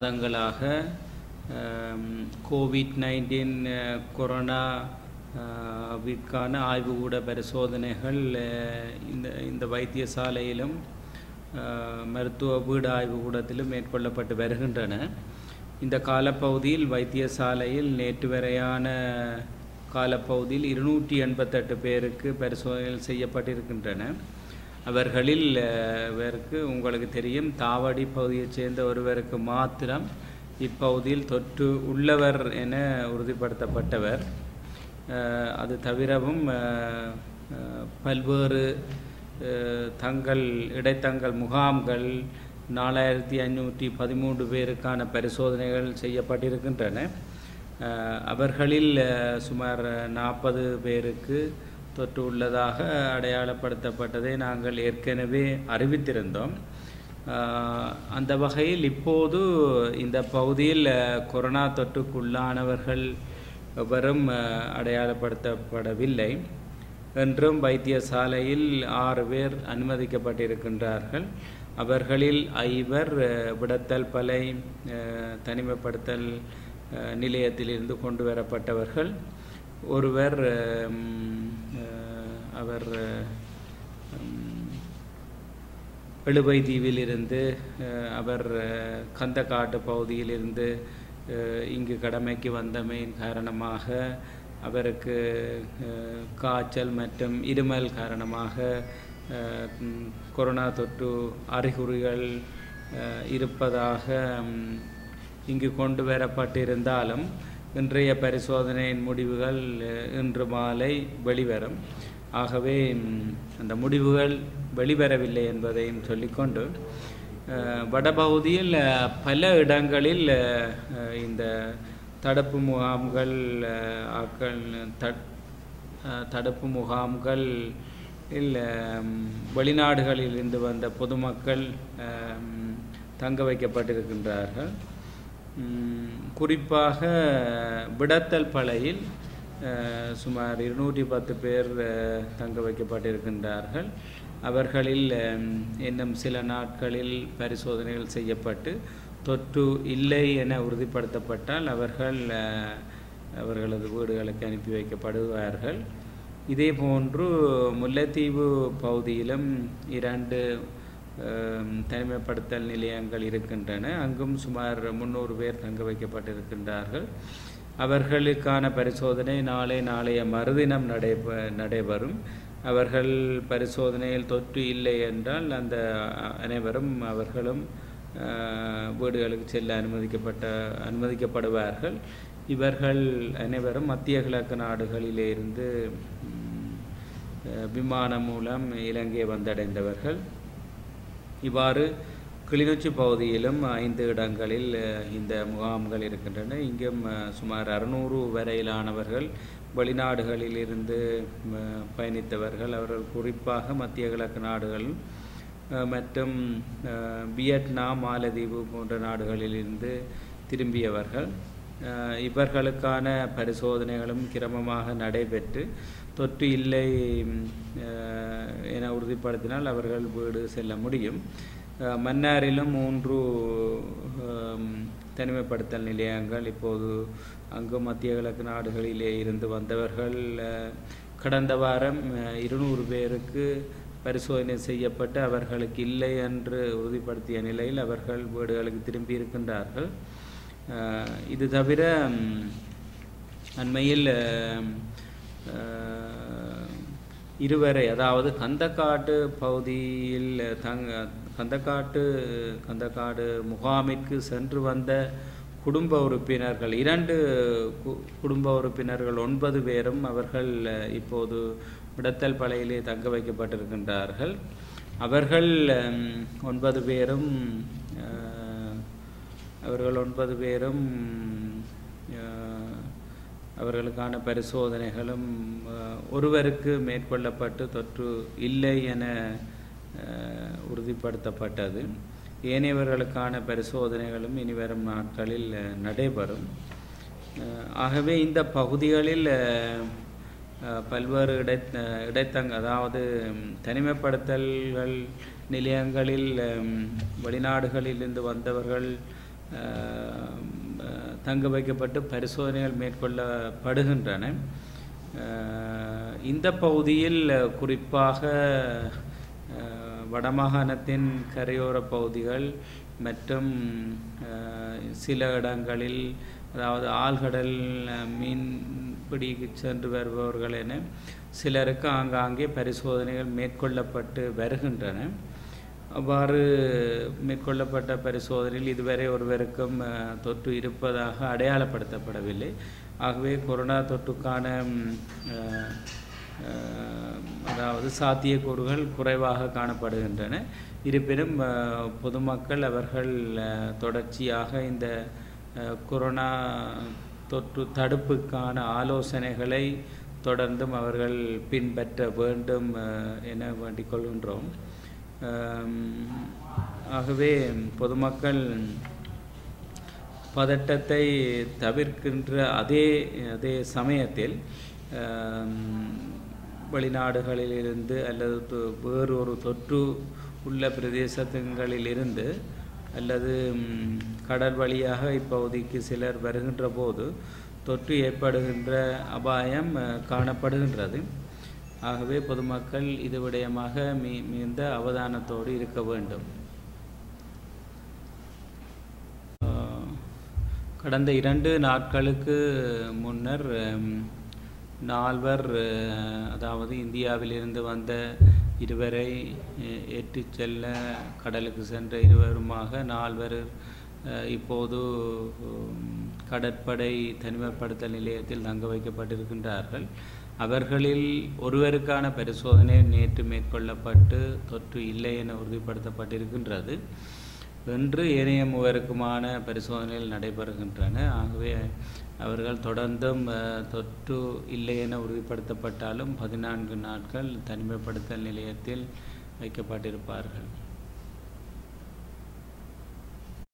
மாதங்களாக Covid nineteen corona அஹ், விற்கான ஆய்வுகூட பரிசோதனைகள் அஹ், இந்த இந்த வைத்தியசாலையிலும் அஹ், மருத்துவ வீடு ஆய்வுக்கூடத்திலும் மேற்கொள்ளப்பட்டு வருகின்றன இந்த காலப்பகுதியில் வைத்தியசாலையில் நேற்று வரையான காலப்பகுதியில் இருநூற்றி எண்பத்தெட்டு பேருக்கு பரிசோதனைகள் செய்யப்பட்டிருக்கின்றன அவர்களில் அஹ், இவருக்கு உங்களுக்கு தெரியும் தாவடி பகுதியைச் சேர்ந்த ஒருவருக்கு மாத்திரம் இப்பகுதியில் தொற்று உள்ளவர் என உறுதிப்படுத்தப்பட்டவர் அஹ், அது தவிரவும் அஹ், அஹ், பல்வேறு அஹ், தங்கள் இடைத்தங்கள் முகாம்கள் நாலாயிரத்தி ஐநூற்றி பதிமூன்று பேருக்கான பரிசோதனைகள் செய்யப்பட்டிருக்கின்றன அஹ், அவர்களில் அஹ், சுமார் நாற்பது பேருக்கு தொற்று உள்ளதாக அடையாளப்படுத்தப்பட்டதை நாங்கள் ஏற்கனவே அறிவித்திருந்தோம் அஹ், அந்த வகையில் இப்போது இந்த பகுதியில் அஹ், கொரோனா தொற்றுக்குள்ளானவர்கள் எவரும் அஹ், அடையாளப்படுத்தப்படவில்லை என்றும் வைத்தியசாலையில் ஆறு பேர் அனுமதிக்கப்பட்டிருக்கின்றார்கள் அவர்களில் ஐவர் அஹ், விடத்தல் பலை அஹ், தனிமைப்படுத்தல் அஹ், நிலையத்திலிருந்து கொண்டு வரப்பட்டவர்கள் ஒருவர் அஹ், அஹ், அவர் அஹ், எழுபை தீவிலிருந்து அஹ், அவர் அஹ், கந்தக்காட்டு பகுதியிலிருந்து அஹ், இங்கு கடமைக்கு வந்தமையின் காரணமாக அவருக்கு அஹ், காய்ச்சல் மற்றும் இருமல் காரணமாக அஹ், ம், கொரோனா தொற்று அறிகுறிகள் அஹ், இருப்பதாக ம், இங்கு கொண்டு வரப்பட்டிருந்தாலும் இன்றைய பரிசோதனையின் முடிவுகள் அஹ், இன்று மாலை வெளிவரும் ஆகவே ம், அந்த முடிவுகள் வெளிவரவில்லை என்பதையும் சொல்லிக்கொண்டு அஹ், வடபகுதியில் அஹ், பல இடங்களில் அஹ், அஹ், இந்த தடுப்பு முகாம்கள் அஹ், ஆக்கள் தட்- அஹ், தடுப்பு முகாம்கள் இல்ல வெளிநாடுகளில் இருந்து வந்த பொதுமக்கள் அஹ், தங்க வைக்கப்பட்டிருக்கின்றார்கள் ம், குறிப்பாக விடத்தல் பலையில் அஹ், சுமார் இருநூற்றி பத்து பேர் அஹ், தங்க வைக்கப்பட்டிருக்கின்றார்கள் அவர்களில் அஹ், இன்னும் சில நாட்களில் பரிசோதனைகள் செய்யப்பட்டு தொற்று இல்லை என உறுதிப்படுத்தப்பட்டால் அவர்கள் அஹ், அவர்களது வீடுகளுக்கு அனுப்பி வைக்கப்படுவார்கள் இதே போன்று முல்லைத்தீவு பகுதியிலும் இரண்டு அஹ், தனிமைப்படுத்தல் நிலையங்கள் இருக்கின்றன அங்கும் சுமார் முந்நூறு பேர் தங்க வைக்கப்பட்டிருக்கின்றார்கள் அவர்களுக்கான பரிசோதனை நாளை நாளைய மறுதினம் நடைபெ நடைபெறும் அவர்கள் பரிசோதனையில் தொற்று இல்லை என்றால் அந்த அனைவரும் அவர்களும் அஹ், வீடுகளுக்கு செல்ல அனுமதிக்கப்பட்ட அனுமதிக்கப்படுவார்கள் இவர்கள் அனைவரும் மத்திய கிழக்கு நாடுகளிலே இருந்து ம், அஹ், விமானம் மூலம் இலங்கை வந்தடைந்தவர்கள் இவ்வாறு கிளிநொச்சி பகுதியிலும் ஐந்து இடங்களில் அஹ், இந்த முகாம்கள் இருக்கின்றன இங்கும் அஹ், சுமார் அறுநூறு வரையிலானவர்கள் வெளிநாடுகளில் இருந்து ம- பயணித்தவர்கள் அவர்கள் குறிப்பாக மத்திய கிழக்கு நாடுகள் அஹ், மற்றும் அஹ், வியட்நாம் மாலத்தீவு போன்ற நாடுகளிலிருந்து திரும்பியவர்கள் அஹ், இவர்களுக்கான பரிசோதனைகளும் கிரமமாக நடைபெற்று தொற்று இல்லை ம், அஹ், என உறுதிப்படுத்தினால் அவர்கள் வீடு செல்ல முடியும் அஹ், மன்னாரிலும் மூன்று ஹம், தனிமைப்படுத்தல் நிலையங்கள் இப்போது அங்கு மத்திய கிழக்கு நாடுகளிலே இருந்து வந்தவர்கள் அஹ், கடந்த வாரம் அஹ், இருநூறு பேருக்கு பரிசோதனை செய்யப்பட்டு அவர்களுக்கு இல்லை என்று உறுதிப்படுத்திய நிலையில் அவர்கள் வீடுகளுக்கு திரும்பி இருக்கின்றார்கள் அஹ், இது தவிர ம், அண்மையில் அஹ், அஹ், இருவரை அதாவது கந்தக்காட்டு பகுதியில் தங்க கந்தக்காட்டு கந்தக்காடு முகாமிற்கு சென்று வந்த குடும்ப உறுப்பினர்கள் இரண்டு கு- குடும்ப உறுப்பினர்கள் ஒன்பது பேரும் அவர்கள் அஹ், இப்போது விடத்தல் பலையிலே தங்க வைக்கப்பட்டிருக்கின்றார்கள் அவர்கள் ம், ஒன்பது பேரும் அஹ், அவர்கள் ஒன்பது பேரும் அஹ், அவர்களுக்கான பரிசோதனைகளும் அஹ், ஒருவருக்கு மேற்கொள்ளப்பட்டு தொற்று இல்லை என அஹ், உறுதிப்படுத்தப்பட்டது ஏனையவர்களுக்கான பரிசோதனைகளும் இனிவரும் நாட்களில் அஹ், நடைபெறும் அஹ், ஆகவே இந்த பகுதிகளில் அஹ், அஹ், பல்வேறு இடை அஹ், இடைத்தங்க அதாவது ம், தனிமைப்படுத்தல்கள் நிலையங்களில் ம், வெளிநாடுகளிலிருந்து வந்தவர்கள் அஹ், அஹ், தங்க வைக்கப்பட்டு பரிசோதனைகள் மேற்கொள்ளப்படுகின்றன அஹ், இந்த பகுதியில் குறிப்பாக அஹ், வடமாகாணத்தின் கரையோர பகுதிகள் மற்றும் அஹ், சில இடங்களில் அதாவது ஆழ்கடல் அஹ், மீன்பிடிக்கு சென்று வருபவர்கள் என சிலருக்கு ஆங்காங்கே பரிசோதனைகள் மேற்கொள்ளப்பட்டு வருகின்றன அவ்வாறு மேற்கொள்ளப்பட்ட பரிசோதனையில் இதுவரை ஒருவருக்கும் அஹ், தொற்று இருப்பதாக அடையாளப்படுத்தப்படவில்லை ஆகவே கொரோனா தொற்றுக்கான ம், அஹ், அஹ், அதாவது சாத்தியக்கூறுகள் குறைவாக காணப்படுகின்றன இருப்பினும் அஹ், பொதுமக்கள் அவர்கள் அஹ், தொடர்ச்சியாக இந்த அஹ், கொரோனா தொற்று தடுப்புக்கான ஆலோசனைகளை தொடர்ந்தும் அவர்கள் பின்பற்ற வேண்டும் அஹ், என வேண்டிக் கொள்கின்றோம் ஆம், ஆகவே பொதுமக்கள் பதட்டத்தை தவிர்க்கின்ற அதே அதே சமயத்தில் ஆம், வெளிநாடுகளிலிருந்து அல்லது தொ- வேறொரு தொற்று உள்ள பிரதேசங்களிலிருந்து அல்லது ம், கடல் வழியாக இப்பகுதிக்கு சிலர் வருகின்ற போது தொற்று ஏற்படுகின்ற அபாயம் அஹ், காணப்படுகின்றது ஆகவே பொதுமக்கள் இது விடயமாக மீ மிகுந்த அவதானத்தோடு இருக்க வேண்டும் ஆஹ், கடந்த இரண்டு நாட்களுக்கு முன்னர் ஹம், நால்வர் அஹ், அதாவது இந்தியாவிலிருந்து வந்த இருவரை அஹ், ஏற்றிச் செல்ல கடலுக்கு சென்ற இருவருமாக நால்வர் அஹ், இப்போது ஹம், கடற்படை தனிமைப்படுத்தல் நிலையத்தில் தங்க வைக்கப்பட்டிருக்கின்றார்கள் அவர்களில் ஒருவருக்கான பரிசோதனை நேற்று மேற்கொள்ளப்பட்டு தொற்று இல்லை என உறுதிப்படுத்தப்பட்டிருக்கின்றது இன்று ஏனைய மூவருக்குமான பரிசோதனைகள் நடைபெறுகின்றன ஆகவே அவர்கள் தொடர்ந்தும் அஹ், தொற்று இல்லை என உறுதிப்படுத்தப்பட்டாலும் பதினான்கு நாட்கள் தனிமைப்படுத்தல் நிலையத்தில் வைக்கப்பட்டிருப்பார்கள்